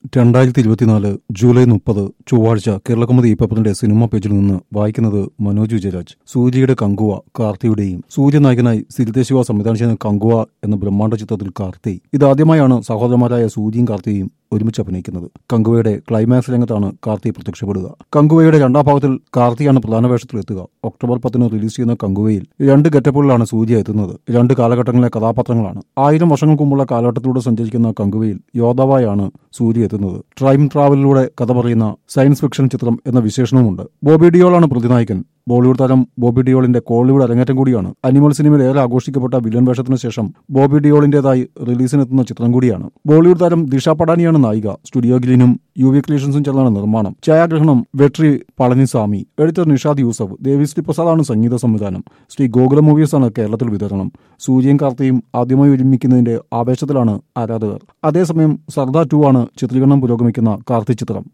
രണ്ടായിരത്തി ഇരുപത്തിനാല് ജൂലൈ മുപ്പത് ചൊവ്വാഴ്ച കേരളകൗമുദി പേപ്പറിന്റെ സിനിമാ പേജിൽ നിന്ന് വായിക്കുന്നത് മനോജ് വിജയരാജ് സൂര്യയുടെ കങ്കുവ കാർത്തിയുടെയും സൂര്യ നായകനായി സിരിത്തെ ശിവ സംവിധാനം ചെയ്യുന്ന കങ്കുവ എന്ന ബ്രഹ്മാണ്ഡ ചിത്രത്തിൽ കാർത്തി ഇതാദ്യമായാണ് സഹോദരന്മാരായ സൂര്യയും കാർത്തിയും ഒരുമിച്ച് അഭിനയിക്കുന്നത് കങ്കുവയുടെ ക്ലൈമാക്സ് രംഗത്താണ് കാർത്തി പ്രത്യക്ഷപ്പെടുക കങ്കുവയുടെ രണ്ടാം ഭാഗത്തിൽ കാർത്തിയാണ് പ്രധാന വേഷത്തിലെത്തുക ഒക്ടോബർ പത്തിന് റിലീസ് ചെയ്യുന്ന കങ്കുവയിൽ രണ്ട് ഗെറ്റപ്പുകളിലാണ് സൂര്യ എത്തുന്നത് രണ്ട് കാലഘട്ടങ്ങളിലെ കഥാപാത്രങ്ങളാണ് ആയിരം വർഷങ്ങൾക്ക് മുമ്പുള്ള കാലഘട്ടത്തിലൂടെ സഞ്ചരിക്കുന്ന കങ്കുവയിൽ യോദ്ധാവായാണ് സൂര്യ എത്തുന്നത് ടൈം ട്രാവലിലൂടെ കഥ പറയുന്ന സയൻസ് ഫിക്ഷൻ ചിത്രം എന്ന വിശേഷണവുമുണ്ട് ബോബി ഡിയോളാണ് പ്രതിനായകൻ ബോളിവുഡ് താരം ബോബി ഡിയോളിന്റെ കോളിവുഡ് അരങ്ങേറ്റം കൂടിയാണ് അനിമൽ സിനിമയിൽ ഏറെ ആഘോഷിക്കപ്പെട്ട വില്ലൻ വേഷത്തിന് ശേഷം ബോബി ഡിയോളിന്റേതായി റിലീസിനെത്തുന്ന ചിത്രം കൂടിയാണ് ബോളിവുഡ് താരം ദിഷ പടാനിയാണ് നായിക സ്റ്റുഡിയോ ഗ്ലിനും യു വി ക്രിയേഷൻസും ചേർന്നാണ് നിർമ്മാണം ഛായാഗ്രഹണം വെട്രി പളനിസ്വാമി എഡിറ്റർ നിഷാദ് യൂസഫ് ദേവിശ്രീ പ്രസാദാണ് സംഗീത സംവിധാനം ശ്രീ ഗോകുല മൂവീസാണ് കേരളത്തിൽ വിതരണം സൂര്യയും കാർത്തിയും ആദ്യമായി ഒരുമിക്കുന്നതിന്റെ ആവേശത്തിലാണ് ആരാധകർ അതേസമയം സർദാർ ടു ആണ് ചിത്രീകരണം പുരോഗമിക്കുന്ന കാർത്തി ചിത്രം